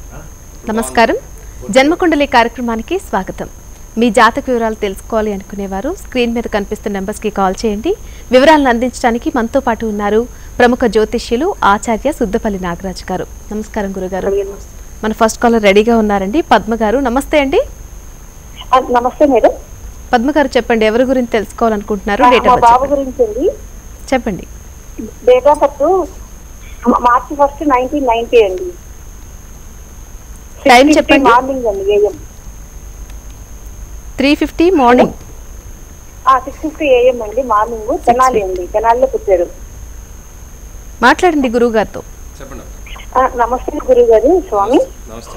నమస్కారం జన్మకుండలి కార్యక్రమానికి స్వాగతం మీ జాతక వివరాలు తెలుసుకోవాలి అనుకునేవారు స్క్రీన్ మీద కనిపిస్తున్న నెంబర్స్కి కాల్ చేయండి వివరాలను అందించడానికి మనతో పాటు ఉన్నారు ప్రముఖ జ్యోతిష్యులు ఆచార్య సుద్దపల్లి నాగరాజు గారు నమస్కారం గురుగారు మన ఫస్ట్ కాలర్ రెడీగా ఉన్నారండి పద్మ గారు నమస్తే అండి ఆ, నమస్తే మేడం పద్మ గారు చెప్పండి ఎవరి గురించి తెలుసుకోవాలనుకుంటున్నారు ఆ, డేట్ మా ఆఫ్ బాబు బర్త్ గురించి అండి చెప్పండి date of birth March first nineteen ninety అండి టైం 6:50 చెప్పండి. మార్నింగ్ అండి AM three fifty morning six fifty AM అండి మార్నింగ్ తెనాలి అండి తెనాలిలో పుట్టారు మాట్లాడండి గురువు గారితో చెప్పండి ఆ, నమస్తే గురువు గారు స్వామి నమస్తే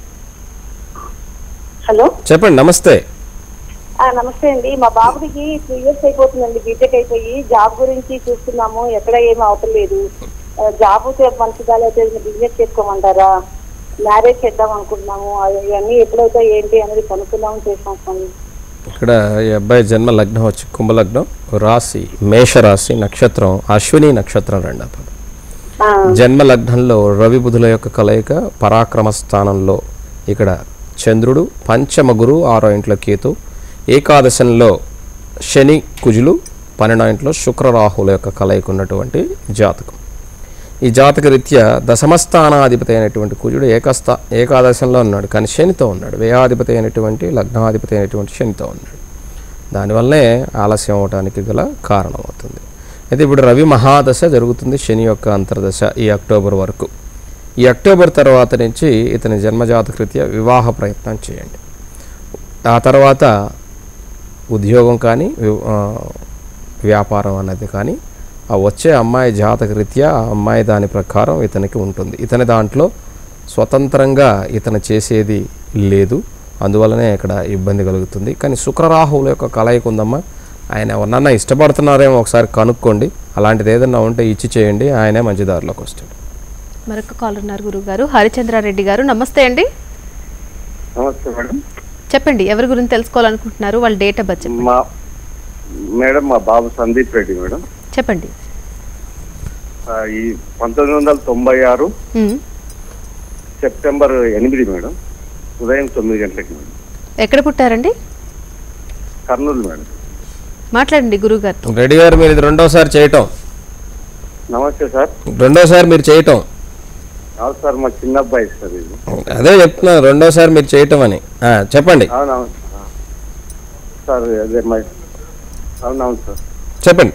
హలో చెప్పండి నమస్తే ఆ, నమస్తే అండి మా బాబుకి టూ ఇయర్స్ అయిపోతుందండి బీటెక్ అయిపోయి జాబ్ గురించి చూస్తున్నాము ఎక్కడ ఏమీ అవటం లేదు ఆ, జాబ్ చే- మంచిదా లేకపోతే బిజినెస్ చేసుకోమంటారా మ్యారేజ్ చేద్దాం అనుకుంటున్నాము అది ఇవన్నీ ఎప్పుడైతే ఏంటి అనేది కనుక్కుందామని చేసాం స్వామి ఇక్కడ ఈ అబ్బాయి జన్మ లగ్నం వచ్చి కుంభలగ్నం రాశి మేషరాశి నక్షత్రం అశ్విని నక్షత్రం రెండవ పదం ఆ, జన్మ లగ్నంలో రవి బుధుల యొక్క కలయిక పరాక్రమ స్థానంలో ఇక్కడ చంద్రుడు పంచమ గురు ఆరో ఇంట్లో కేతు ఏకాదశంలో శని కుజులు పన్నెండో ఇంట్లో శుక్ర రాహుల యొక్క కలయిక ఉన్నటువంటి జాతకం ఈ జాతక రీత్యా దశమస్థానాధిపతి అయినటువంటి కుజుడు ఏకస్థా ఏకాదశంలో ఉన్నాడు కానీ శనితో ఉన్నాడు వ్యయాధిపతి అయినటువంటి లగ్నాధిపతి అయినటువంటి శనితో ఉన్నాడు దానివల్లనే ఆలస్యం అవడానికి గల కారణం అవుతుంది అయితే ఇప్పుడు రవి మహాదశ జరుగుతుంది శని యొక్క అంతర్దశ ఈ అక్టోబర్ వరకు ఈ అక్టోబర్ తర్వాత నుంచి ఇతని జన్మజాతకృత్య వివాహ ప్రయత్నం చేయండి ఆ తర్వాత ఉద్యోగం కానీ వి- ఆ, వ్యాపారం అనేది కానీ ఆ వచ్చే అమ్మాయి జాతక రీత్యా ఆ అమ్మాయి దాని ప్రకారం ఇతనికి ఉంటుంది ఇతని దాంట్లో స్వతంత్రంగా ఇతను చేసేది లేదు అందువల్లనే ఇక్కడ ఇబ్బంది కలుగుతుంది కానీ శుక్రరాహువుల యొక్క కలయిక ఉందమ్మా ఆయన ఎవరన్నా ఇష్టపడుతున్నారేమో ఒకసారి కనుక్కోండి అలాంటిది ఏదన్నా ఉంటే ఇచ్చి చేయండి ఆయనే మంచి దారిలోకి వస్తాడు మరొక కాల్ ఉన్నారు గురువు గారు హరిచంద్రారెడ్డి గారు నమస్తే అండి నమస్తే మేడం చెప్పండి ఎవరి గురించి తెలుసుకోవాలనుకుంటున్నారు వాళ్ళ డేట్ ఆఫ్ బర్త్ చెప్పండి మా మేడం మా బాబు సందీప్ రెడ్డి మేడం చెప్పండి ఆ, ఈ పంతొమ్మిది వందల తొంభై ఆరు ఉమ్. సెప్టెంబర్ ఎనిమిది మేడం ఉదయం తొమ్మిది గంటలకి మేడం ఎక్కడ పుట్టారండి కర్నూలు మేడం మాట్లాడండి గురువు గారితో రెడ్డి గారు మీరు ఇది రెండోసారి చేయటం నమస్తే సార్ రెండోసారి మీరు చేయటం అవును సార్ మా చిన్న అబ్బాయి సార్ ఇది అదే చెప్తున్నాను రెండోసారి మీరు చేయటం అని ఆ, చెప్పండి అవునవును ఆ. సార్ అదే మా అవునవును సార్ చెప్పండి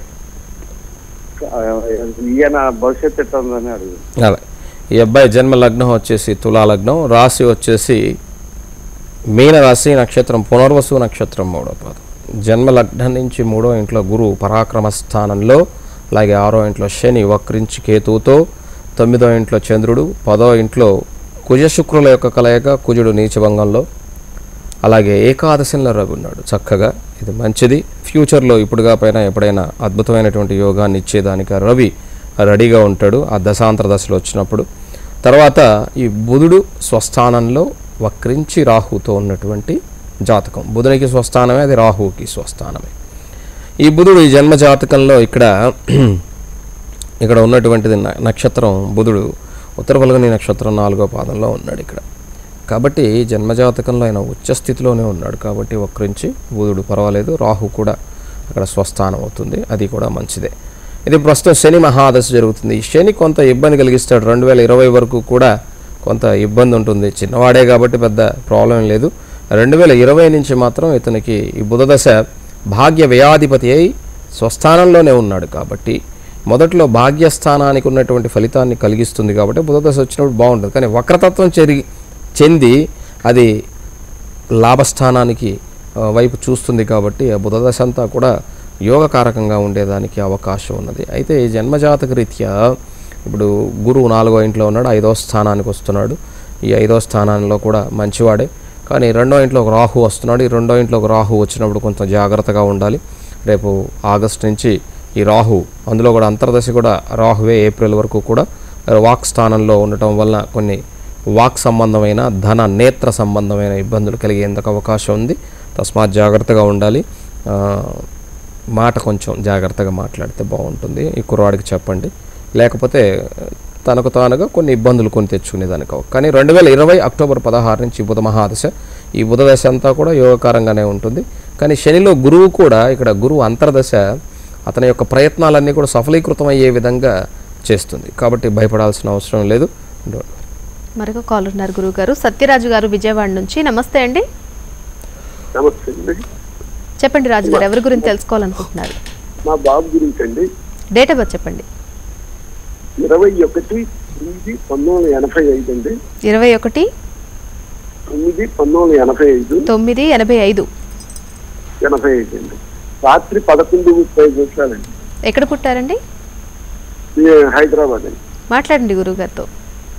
ఆ, ఈయన భవిష్యత్తు ఎట్లా ఉందని అడుగు అలా ఈ అబ్బాయి జన్మ లగ్నం వచ్చేసి తులా లగ్నం రాశి వచ్చేసి మీన రాశి నక్షత్రం పునర్వసు నక్షత్రం మూడో పాదం జన్మ లగ్నం నుంచి మూడో ఇంట్లో గురువు పరాక్రమ స్థానంలో అలాగే ఆరో ఇంట్లో శని వక్రించి కేతువుతో తొమ్మిదో ఇంట్లో చంద్రుడు పదో ఇంట్లో కుజ శుక్రుల యొక్క కలయిక కుజుడు నీచభంగంలో అలాగే ఏకాదశంలో రవి ఉన్నాడు చక్కగా ఇది మంచిది ఫ్యూచర్లో ఇప్పుడుగా పైన ఎప్పుడైనా అద్భుతమైనటువంటి యోగాన్ని ఇచ్చేదానికి ఆ రవి రెడీగా ఉంటాడు ఆ దశాంతర దశలో వచ్చినప్పుడు తర్వాత ఈ బుధుడు స్వస్థానంలో వక్రించి రాహుతో ఉన్నటువంటి జాతకం బుధునికి స్వస్థానమే అది రాహువుకి స్వస్థానమే ఈ బుధుడు ఈ జన్మ జాతకంలో ఇక్కడ ఇక్కడ ఉన్నటువంటిది న- నక్షత్రం బుధుడు ఉత్తర ఫల్గుని నక్షత్రం నాలుగో పాదంలో ఉన్నాడు ఇక్కడ కాబట్టి జన్మజాతకంలో ఆయన ఉచ్చ స్థితిలోనే ఉన్నాడు కాబట్టి వక్రించి బుధుడు పర్వాలేదు రాహు కూడా అక్కడ స్వస్థానం అవుతుంది అది కూడా మంచిదే ఇది ప్రస్తుతం శని మహాదశ జరుగుతుంది ఈ శని కొంత ఇబ్బంది కలిగిస్తాడు రెండు వేల ఇరవై వరకు కూడా కొంత ఇబ్బంది ఉంటుంది చిన్నవాడే కాబట్టి పెద్ద ప్రాబ్లం లేదు రెండు వేల ఇరవై నుంచి మాత్రం ఇతనికి ఈ బుధదశ భాగ్య వ్యయాధిపతి అయి స్వస్థానంలోనే ఉన్నాడు కాబట్టి మొదట్లో భాగ్యస్థానానికి ఉన్నటువంటి ఫలితాన్ని కలిగిస్తుంది కాబట్టి బుధదశ వచ్చినప్పుడు బాగుంటుంది కానీ వక్రతత్వం చెరిగి చెంది అది లాభస్థానానికి ఆ, వైపు చూస్తుంది కాబట్టి ఆ బుధదశ అంతా కూడా యోగకారకంగా ఉండేదానికి అవకాశం ఉన్నది అయితే ఈ జన్మజాతక రీత్యా ఇప్పుడు గురువు నాలుగో ఇంట్లో ఉన్నాడు ఐదో స్థానానికి వస్తున్నాడు ఈ ఐదో స్థానంలో కూడా మంచివాడే కానీ రెండో ఇంట్లో ఒక రాహు వస్తున్నాడు ఈ రెండో ఇంట్లో ఒక రాహు వచ్చినప్పుడు కొంచెం జాగ్రత్తగా ఉండాలి రేపు ఆగస్ట్ నుంచి ఈ రాహు అందులో కూడా అంతర్దశ కూడా రాహువే ఏప్రిల్ వరకు కూడా వాక్ స్థానంలో ఉండటం వలన కొన్ని వాక్ సంబంధమైన ధన నేత్ర సంబంధమైన ఇబ్బందులు కలిగేందుకు అవకాశం ఉంది తస్మాత్ జాగ్రత్తగా ఉండాలి ఆ, మాట కొంచెం జాగ్రత్తగా మాట్లాడితే బాగుంటుంది ఈ కుర్రాడికి చెప్పండి లేకపోతే తనకు తానుగా కొన్ని ఇబ్బందులు కొని తెచ్చుకునేదానికి అవ- కానీ రెండు వేల ఇరవై అక్టోబర్ పదహారు నుంచి బుధ మహాదశ ఈ బుధ దశ అంతా కూడా యోగకారంగానే ఉంటుంది కానీ శనిలో గురువు కూడా ఇక్కడ గురువు అంతర్దశ అతని యొక్క ప్రయత్నాలన్నీ కూడా సఫలీకృతం అయ్యే విధంగా చేస్తుంది కాబట్టి భయపడాల్సిన అవసరం లేదు Don't worry. మరొక కాల్ ఉన్నారు గురువు గారు సత్యరాజు గారు విజయవాడ నుంచి నమస్తే అండి నమస్తే అండి చెప్పండి రాజు గారు ఎవరి గురించి తెలుసుకోవాలనుకుంటున్నారు మా బాబు గురించి అండి డేట్ ఆఫ్ బర్త్ చెప్పండి ఇరవై ఒకటి తొమ్మిది పంతొమ్మిది వందల ఎనభై ఐదు అండి ఇరవై ఒకటి తొమ్మిది పంతొమ్మిది వందల ఎనభై ఐదు తొమ్మిది ఎనభై ఐదు ఎనభై ఐదు అండి రాత్రి పదకొండు ముప్పై ఐదు నిమిషాలండి ఎక్కడ పుట్టారండి ఈ హైదరాబాద్ అండి మాట్లాడండి గురువు గారితో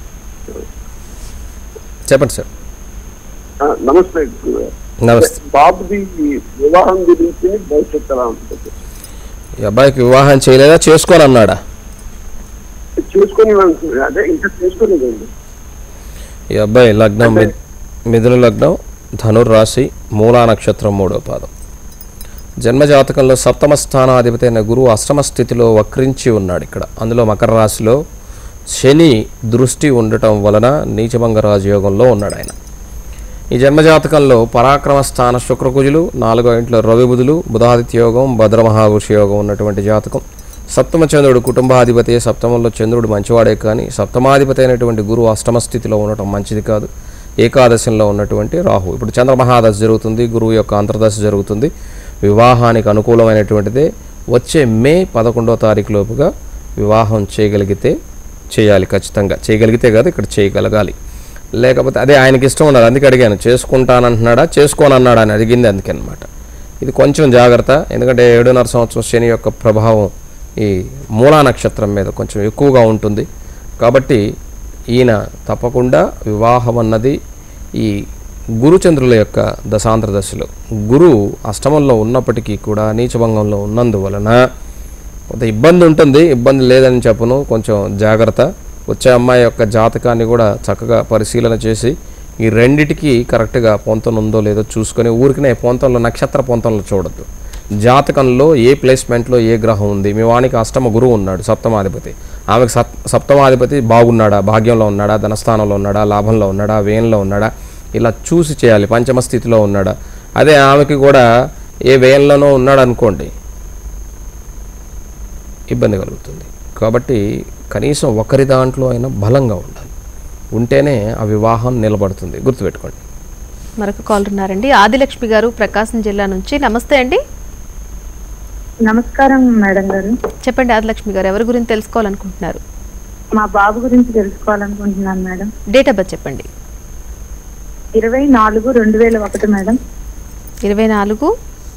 చెప్పండి సార్ ఆ, నమస్తే గురుగారు. నమస్తే బాబుది ఈ వివాహం గురించి భవిష్యత్తు ఎలా ఉంటుంది ఈ అబ్బాయికి వివాహం చేయలేదా చేసుకోనన్నాడా చేసుకొని అంటున్నారు. అదే ఇంకా చేసుకోలేదండి ఈ అబ్బాయి లగ్నం మి- మిథున లగ్నం ధనుర్ రాశి మూలా నక్షత్రం మూడో పాదం జన్మజాతకంలో సప్తమ స్థానాధిపతి అయిన గురువు అష్టమ స్థితిలో వక్రించి ఉన్నాడు ఇక్కడ అందులో మకర రాశిలో శని దృష్టి ఉండటం వలన నీచభంగ రాజయోగంలో ఉన్నాడు ఆయన ఈ జన్మజాతకంలో పరాక్రమ స్థాన శుక్రకుజులు నాలుగో ఇంట్లో రవి బుధులు బుధాదిత్య యోగం భద్రమహాపురుష యోగం ఉన్నటువంటి జాతకం సప్తమ చంద్రుడు కుటుంబాధిపతి సప్తమంలో చంద్రుడు మంచివాడే కానీ సప్తమాధిపతి అయినటువంటి గురువు అష్టమ స్థితిలో ఉండటం మంచిది కాదు ఏకాదశంలో ఉన్నటువంటి రాహు ఇప్పుడు చంద్రమహాదశ జరుగుతుంది గురువు యొక్క అంతర్దశ జరుగుతుంది వివాహానికి అనుకూలమైనటువంటిదే వచ్చే మే పదకొండో తారీఖు లోపుగా వివాహం చేయగలిగితే చేయాలి ఖచ్చితంగా చేయగలిగితే కాదు ఇక్కడ చేయగలగాలి లేకపోతే అదే ఆయనకి ఇష్టం ఉన్నది అందుకే అడిగాను చేసుకుంటానంటున్నాడా చేసుకోనన్నాడా అని అడిగింది అందుకే అనమాట ఇది కొంచెం జాగ్రత్త ఎందుకంటే ఏడున్నర సంవత్సరం శని యొక్క ప్రభావం ఈ మూలా నక్షత్రం మీద కొంచెం ఎక్కువగా ఉంటుంది కాబట్టి ఈయన తప్పకుండా వివాహం అన్నది ఈ గురుచంద్రుల యొక్క దశాంతర దశలో గురువు అష్టమంలో ఉన్నప్పటికీ కూడా నీచభంగంలో ఉన్నందువలన కొంత ఇబ్బంది ఉంటుంది ఇబ్బంది లేదని చెప్పను కొంచెం జాగ్రత్త వచ్చే అమ్మాయి యొక్క జాతకాన్ని కూడా చక్కగా పరిశీలన చేసి ఈ రెండిటికి కరెక్ట్గా పొంతం ఉందో లేదో చూసుకొని ఊరికనే పొంతంలో నక్షత్ర పొంతంలో చూడొద్దు జాతకంలో ఏ ప్లేస్మెంట్లో ఏ గ్రహం ఉంది మీ వానికి అష్టమ గురువు ఉన్నాడు సప్తమాధిపతి ఆమెకు సప్ సప్తమాధిపతి బాగున్నాడా భాగ్యంలో ఉన్నాడా ధనస్థానంలో ఉన్నాడా లాభంలో ఉన్నాడా వేయంలో ఉన్నాడా ఇలా చూసి చేయాలి పంచమ స్థితిలో ఉన్నాడా అదే ఆమెకి కూడా ఏ వేయంలోనో ఉన్నాడు అనుకోండి ఇబ్బంది కలుగుతుంది కాబట్టి కనీసం ఒకరి దాంట్లో అయినా బలంగా ఉండాలి ఉంటేనే ఆ వివాహం నిలబడుతుంది గుర్తుపెట్టుకోండి మరొక కాల్ ఉన్నారండి ఆదిలక్ష్మి గారు ప్రకాశం జిల్లా నుంచి నమస్తే అండి నమస్కారం మేడం గారు చెప్పండి ఆదిలక్ష్మి గారు ఎవరి గురించి తెలుసుకోవాలనుకుంటున్నారు మా బాబు గురించి తెలుసుకోవాలనుకుంటున్నాను మేడం డేట్ ఆఫ్ బర్త్ చెప్పండి ఇరవై నాలుగు రెండు వేల ఒకటి మేడం ఇరవై నాలుగు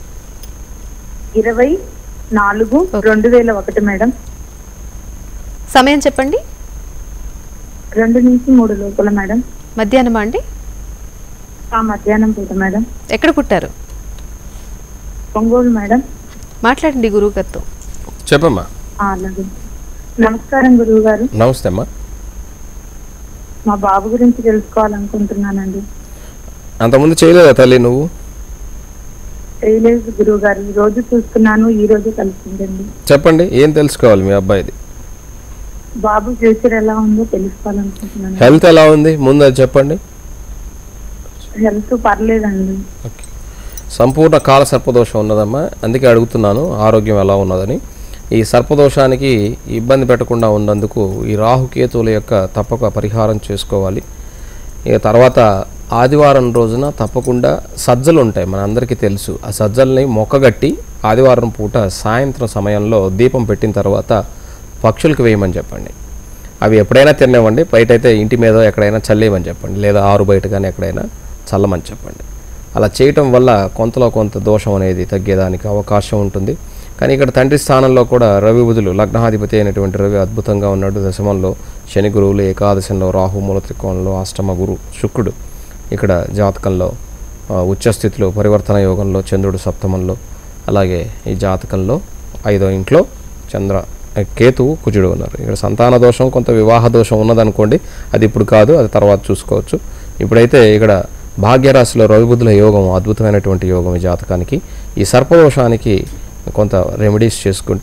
ఇరవై నాలుగు రెండు వేల ఒకటి మేడం సమయం చెప్పండి రెండు నుంచి మూడు లోపల మేడం మధ్యాహ్నమా అండి ఆ మధ్యాహ్నం పూట మేడం ఎక్కడ పుట్టారు ఒంగోలు మేడం మాట్లాడండి గురువు గారితో చెప్పమ్మా ఆ, అలాగే నమస్కారం గురువు గారు నమస్తే అమ్మా మా బాబు గురించి తెలుసుకోవాలనుకుంటున్నానండి అంతకుముందు చేయలేదా తల్లి నువ్వు చేయలేదు గురువు గారు ఈ రోజు చూస్తున్నాను ఈ రోజు కలిసిందండి చెప్పండి ఏం తెలుసుకోవాలి మీ అబ్బాయిది బాబు ఫ్యూచర్ ఎలా ఉందో తెలుసుకోవాలనుకుంటున్నాను హెల్త్ ఎలా ఉంది ముందు అది చెప్పండి హెల్త్ పర్లేదండి సంపూర్ణ కాల సర్పదోషం ఉన్నదమ్మా అందుకే అడుగుతున్నాను ఆరోగ్యం ఎలా ఉన్నదని ఈ సర్పదోషానికి ఇబ్బంది పెట్టకుండా ఉన్నందుకు ఈ రాహుకేతువుల యొక్క తప్పక పరిహారం చేసుకోవాలి ఇక తర్వాత ఆదివారం రోజున తప్పకుండా సజ్జలు ఉంటాయి మన అందరికీ తెలుసు ఆ సజ్జల్ని మొక్కగట్టి ఆదివారం పూట సాయంత్రం సమయంలో దీపం పెట్టిన తర్వాత పక్షులకు వేయమని చెప్పండి అవి ఎప్పుడైనా తినేవ్వండి బయట అయితే ఇంటి మీద ఎక్కడైనా చల్లేయమని చెప్పండి లేదా ఆరు బయట కానీ ఎక్కడైనా చల్లమని చెప్పండి అలా చేయటం వల్ల కొంతలో కొంత దోషం అనేది తగ్గేదానికి అవకాశం ఉంటుంది కానీ ఇక్కడ తండ్రి స్థానంలో కూడా రవి బుధులు లగ్నాధిపతి అయినటువంటి రవి అద్భుతంగా ఉన్నాడు దశమంలో శని గురువులు ఏకాదశంలో రాహు మూల త్రికోణంలో అష్టమ గురు శుక్రుడు ఇక్కడ జాతకంలో ఆ, ఉచ్చస్థితిలో పరివర్తన యోగంలో చంద్రుడు సప్తమంలో అలాగే ఈ జాతకంలో ఐదో ఇంట్లో చంద్ర కేతువు కుజుడు ఉన్నారు ఇక్కడ సంతాన దోషం కొంత వివాహ దోషం ఉన్నదనుకోండి అది ఇప్పుడు కాదు అది తర్వాత చూసుకోవచ్చు ఇప్పుడైతే ఇక్కడ భాగ్యరాశిలో రవిబుద్ధుల యోగం అద్భుతమైనటువంటి యోగం ఈ జాతకానికి ఈ సర్పదోషానికి కొంత రెమెడీస్ చేసుకుంటే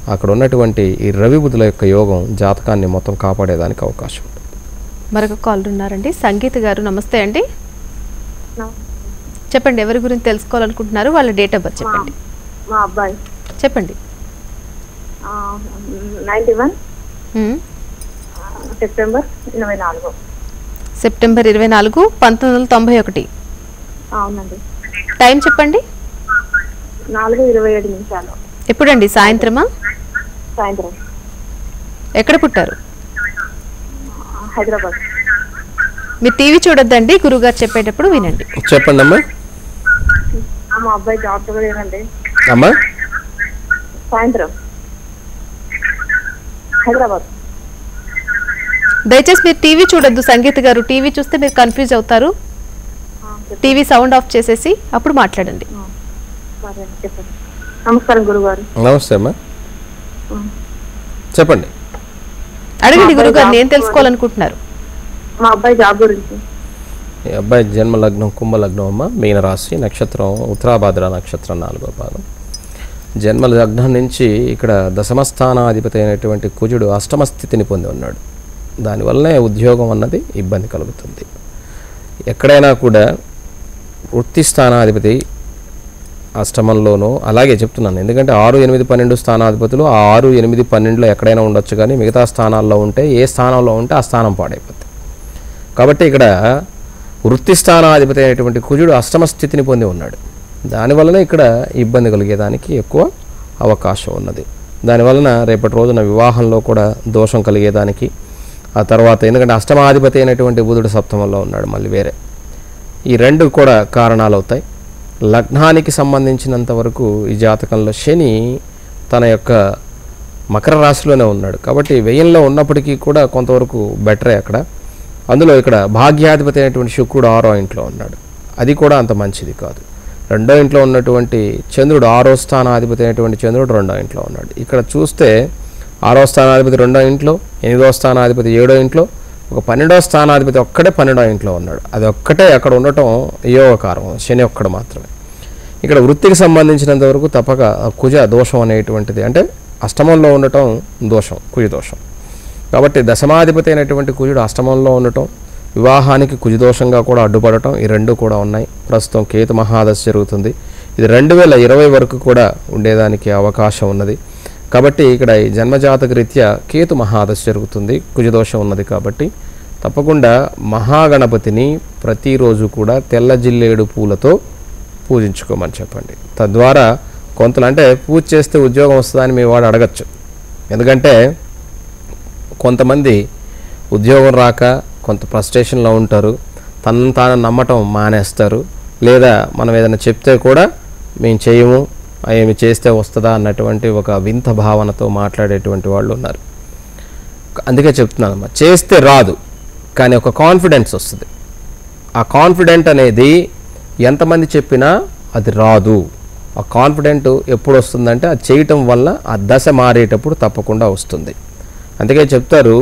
అక్కడ ఉన్నటువంటి ఈ రవి బుధుల యొక్క యోగం జాతకాన్ని మొత్తం కాపాడేదానికి అవకాశం ఉంది మరొక కాల్ ఉన్నారండి సంగీత గారు నమస్తే అండి చెప్పండి ఎవరి గురించి తెలుసుకోవాలనుకుంటున్నారు వాళ్ళ డేట్ ఆఫ్ బర్త్ చెప్పండి మా అబ్బాయి చెప్పండి నైన్టీ వన్ మ్మ్. సెప్టెంబర్ ఇరవై నాలుగు సెప్టెంబర్ ఇరవై నాలుగు పంతొమ్మిది వందల తొంభై ఒకటి అవునండి టైం చెప్పండి నాలుగు ఇరవై ఏడు నిమిషాలు ఎప్పుడండి సాయంత్రమా సాయంత్రం ఎక్కడ పుట్టారు హైదరాబాద్ మీరు టీవీ చూడొద్దండి గురుగారు చెప్పేటప్పుడు వినండి చెప్పండి అమ్మా ఆ, మా అబ్బాయి జాబ్ చదివేనండి అమ్మా సాయంత్రం హైదరాబాద్ దయచేసి మీరు టీవీ చూడొద్దు సంగీత గారు టీవీ చూస్తే మీరు కన్ఫ్యూజ్ అవుతారు ఆ, చెప్పండి టీవీ సౌండ్ ఆఫ్ చేసేసి అప్పుడు మాట్లాడండి సరే అండి, చెప్పండి నమస్కారం గురుగారు నమస్తే అమ్మా చెప్పండి అడగండి మా గురుగారు అబ్బాయి నేను తెలుసుకోవాలనుకుంటున్నారు మా అబ్బాయి జాబ్ గురించి ఈ అబ్బాయి జన్మ లగ్నం కుంభ లగ్నం అమ్మ మీనరాశి నక్షత్రం ఉత్తరాభాద్ర నక్షత్రం నాలుగో పాదం జన్మ లగ్నం నుంచి ఇక్కడ దశమస్థానాధిపతి అయినటువంటి కుజుడు అష్టమ స్థితిని పొంది ఉన్నాడు దానివల్లనే ఉద్యోగం అన్నది ఇబ్బంది కలుగుతుంది ఎక్కడైనా కూడా వృత్తి స్థానాధిపతి అష్టమంలోనూ అలాగే చెప్తున్నాను ఎందుకంటే ఆరు ఎనిమిది పన్నెండు స్థానాధిపతులు ఆ ఆరు ఎనిమిది పన్నెండులో ఎక్కడైనా ఉండొచ్చు కానీ మిగతా స్థానాల్లో ఉంటే ఏ స్థానంలో ఉంటే ఆ స్థానం పాడైపోతుంది కాబట్టి ఇక్కడ వృత్తి స్థానాధిపతి అయినటువంటి కుజుడు అష్టమ స్థితిని పొంది ఉన్నాడు దానివలన ఇక్కడ ఇబ్బంది కలిగేదానికి ఎక్కువ అవకాశం ఉన్నది దానివలన రేపటి రోజున వివాహంలో కూడా దోషం కలిగేదానికి ఆ తర్వాత ఎందుకంటే అష్టమాధిపతి అయినటువంటి బుధుడు సప్తమంలో ఉన్నాడు మళ్ళీ వేరే ఈ రెండు కూడా కారణాలు అవుతాయి లగ్నానికి సంబంధించినంత వరకు ఈ జాతకంలో శని తన యొక్క మకర రాశిలోనే ఉన్నాడు కాబట్టి వ్యయంలో ఉన్నప్పటికీ కూడా కొంతవరకు బెటరే అక్కడ అందులో ఇక్కడ భాగ్యాధిపతి అయినటువంటి శుక్రుడు ఆరో ఇంట్లో ఉన్నాడు అది కూడా అంత మంచిది కాదు రెండో ఇంట్లో ఉన్నటువంటి చంద్రుడు ఆరో స్థానాధిపతి అయినటువంటి చంద్రుడు రెండో ఇంట్లో ఉన్నాడు ఇక్కడ చూస్తే ఆరో స్థానాధిపతి రెండో ఇంట్లో ఎనిమిదో స్థానాధిపతి ఏడో ఇంట్లో ఒక పన్నెండో స్థానాధిపతి ఒక్కడే పన్నెండో ఇంట్లో ఉన్నాడు అది ఒక్కటే అక్కడ ఉండటం యోగకారం శని ఒక్కడు మాత్రమే ఇక్కడ వృత్తికి సంబంధించినంత వరకు తప్పక ఆ కుజ దోషం అనేటువంటిది అంటే అష్టమంలో ఉండటం దోషం కుజ దోషం కాబట్టి దశమాధిపతి అయినటువంటి కుజుడు అష్టమంలో ఉండటం వివాహానికి కుజదోషంగా కూడా అడ్డుపడటం ఈ రెండు కూడా ఉన్నాయి ప్రస్తుతం కేతు మహాదశ జరుగుతుంది ఇది రెండు వేల ఇరవై వరకు కూడా ఉండేదానికి అవకాశం ఉన్నది కాబట్టి ఇక్కడ ఈ జన్మజాతక రీత్యా కేతు మహాదశ జరుగుతుంది కుజదోషం ఉన్నది కాబట్టి తప్పకుండా మహాగణపతిని ప్రతిరోజు కూడా తెల్ల జిల్లేడు పూలతో పూజించుకోమని చెప్పండి తద్వారా కొంతలు అంటే పూజ చేస్తే ఉద్యోగం వస్తుందని మీ వాడు అడగచ్చు ఎందుకంటే కొంతమంది ఉద్యోగం రాక కొంత ఫ్రస్ట్రేషన్లో ఉంటారు తనను తాను నమ్మటం మానేస్తారు లేదా మనం ఏదైనా చెప్తే కూడా మేము చేయము ఏమి చేస్తే వస్తుందా అన్నటువంటి ఒక వింత భావనతో మాట్లాడేటువంటి వాళ్ళు ఉన్నారు అందుకే చెప్తున్నాను అమ్మా చేస్తే రాదు కానీ ఒక కాన్ఫిడెన్స్ వస్తుంది ఆ కాన్ఫిడెంట్ అనేది ఎంతమంది చెప్పినా అది రాదు ఆ కాన్ఫిడెంట్ ఎప్పుడు వస్తుందంటే అది చేయటం వల్ల ఆ దశ మారేటప్పుడు తప్పకుండా వస్తుంది అందుకే చెప్తారు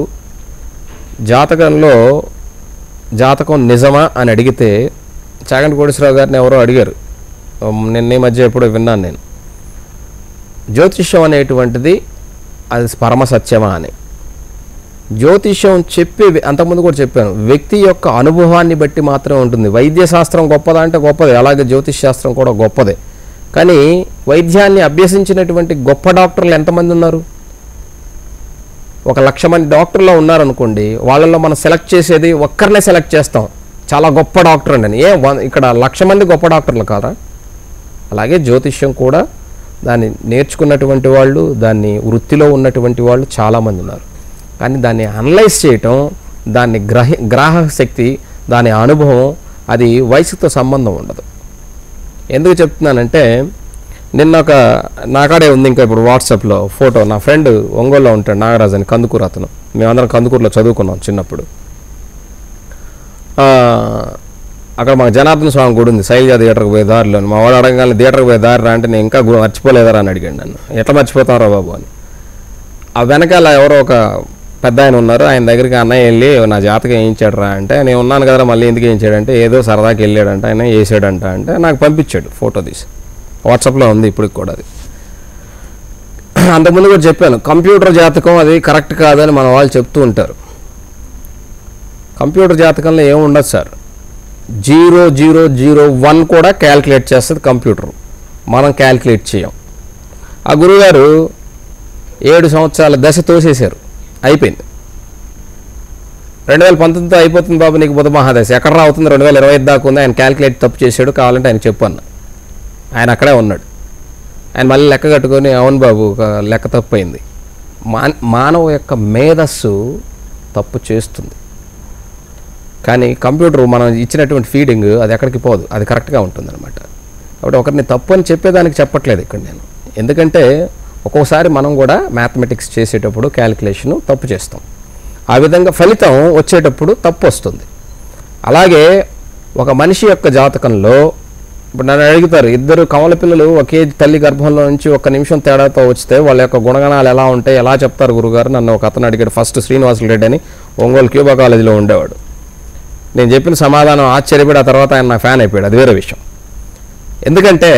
జాతకంలో జాతకం నిజమా అని అడిగితే చాగంటి కోటేశ్వరరావు గారిని ఎవరో అడిగారు ఉమ్, నిన్న ఈ మధ్య ఎప్పుడో విన్నాను నేను జ్యోతిష్యం అనేటువంటిది అది పరమ సత్యమా అని జ్యోతిష్యం చెప్పే అంతకుముందు కూడా చెప్పాను వ్యక్తి యొక్క అనుభవాన్ని బట్టి మాత్రమే ఉంటుంది వైద్య శాస్త్రం గొప్పదా అంటే గొప్పదే అలాగే జ్యోతిష్ శాస్త్రం కూడా గొప్పదే కానీ వైద్యాన్ని అభ్యసించినటువంటి గొప్ప డాక్టర్లు ఎంతమంది ఉన్నారు ఒక లక్ష మంది డాక్టర్లు ఉన్నారనుకోండి వాళ్ళల్లో మనం సెలెక్ట్ చేసేది ఒక్కరినే సెలెక్ట్ చేస్తాం చాలా గొప్ప డాక్టర్ అండి ఏ వ- ఇక్కడ లక్ష మంది గొప్ప డాక్టర్లు కాదా అలాగే జ్యోతిష్యం కూడా దాన్ని నేర్చుకున్నటువంటి వాళ్ళు దాన్ని వృత్తిలో ఉన్నటువంటి వాళ్ళు చాలామంది ఉన్నారు కానీ దాన్ని అనలైజ్ చేయటం దాన్ని గ్రహి గ్రాహక శక్తి దాని అనుభవం అది వయసుతో సంబంధం ఉండదు ఎందుకు చెప్తున్నానంటే నిన్న ఒక నాకాడే ఉంది ఇంకా ఇప్పుడు వాట్సాప్లో ఫోటో నా ఫ్రెండ్ ఒంగోలులో ఉంటాడు నాగరాజు అని కందుకూరు అతను మేమందరం కందుకూరులో చదువుకున్నాం చిన్నప్పుడు ఆ, అక్కడ మాకు జనార్దన స్వామి గుడి ఉంది శైలజ థియేటర్కి పోయే దారిలో మా వాడు అడగగానే థియేటర్కి పోయే దారి రా అంటే నేను ఇంకా గు- మర్చిపోలేదారా అని అడిగాడు నన్ను ఎట్లా మర్చిపోతారా బాబు అని ఆ వెనకాల ఎవరో ఒక పెద్ద ఆయన ఉన్నారు ఆయన దగ్గరికి అన్నయ్య వెళ్ళి నా జాతకం వేయించాడు రా అంటే నేను ఉన్నాను కదరా మళ్ళీ ఎందుకు వేయించాడంటే ఏదో సరదాకి వెళ్ళాడంట ఆయన వేసాడంట అంటే నాకు పంపించాడు ఫోటో తీసి వాట్సాప్లో ఉంది ఇప్పటికి కూడా అది అంతకుముందు కూడా చెప్పాను కంప్యూటర్ జాతకం అది కరెక్ట్ కాదని మన వాళ్ళు చెప్తూ ఉంటారు కంప్యూటర్ జాతకంలో ఏమి ఉండదు sir zero zero zero one కూడా క్యాల్కులేట్ చేస్తుంది కంప్యూటర్ మనం క్యాల్కులేట్ చేయం ఆ గురుగారు ఏడు సంవత్సరాల దశ తోసేశారు అయిపోయింది రెండు వేల పంతొమ్మిదితో అయిపోతుంది బాబు నీకు బుధ మహాదశ ఎక్కడ అవుతుంది రెండు వేల ఇరవై ఐదు దాకా ఉంది ఆయన క్యాల్కులేట్ తప్పు చేశాడు కావాలంటే ఆయన చెప్పాను ఆయన అక్కడే ఉన్నాడు ఆయన మళ్ళీ లెక్క కట్టుకొని అవును బాబు ఒక లెక్క తప్పు అయింది మా మానవ యొక్క మేధస్సు తప్పు చేస్తుంది కానీ కంప్యూటర్ మనం ఇచ్చినటువంటి ఫీడింగ్ అది ఎక్కడికి పోదు అది కరెక్ట్గా ఉంటుంది అనమాట కాబట్టి ఒకరిని తప్పు అని చెప్పేదానికి చెప్పట్లేదు ఇక్కడ నేను ఎందుకంటే ఒక్కోసారి మనం కూడా మ్యాథమెటిక్స్ చేసేటప్పుడు క్యాలిక్యులేషను తప్పు చేస్తాం ఆ విధంగా ఫలితం వచ్చేటప్పుడు తప్పు వస్తుంది అలాగే ఒక మనిషి యొక్క జాతకంలో ఇప్పుడు నన్ను అడుగుతారు ఇద్దరు కమల పిల్లలు ఒకే తల్లి గర్భంలో నుంచి ఒక నిమిషం తేడాతో వస్తే వాళ్ళ యొక్క గుణగణాలు ఎలా ఉంటాయి ఎలా చెప్తారు గురుగారు నన్ను ఒక అతను అడిగాడు ఫస్ట్ శ్రీనివాసులు రెడ్డి అని ఒంగోలు క్యూబా కాలేజీలో ఉండేవాడు నేను చెప్పిన సమాధానం ఆశ్చర్యపడి ఆ తర్వాత ఆయన నా ఫ్యాన్ అయిపోయాడు అది వేరే విషయం ఎందుకంటే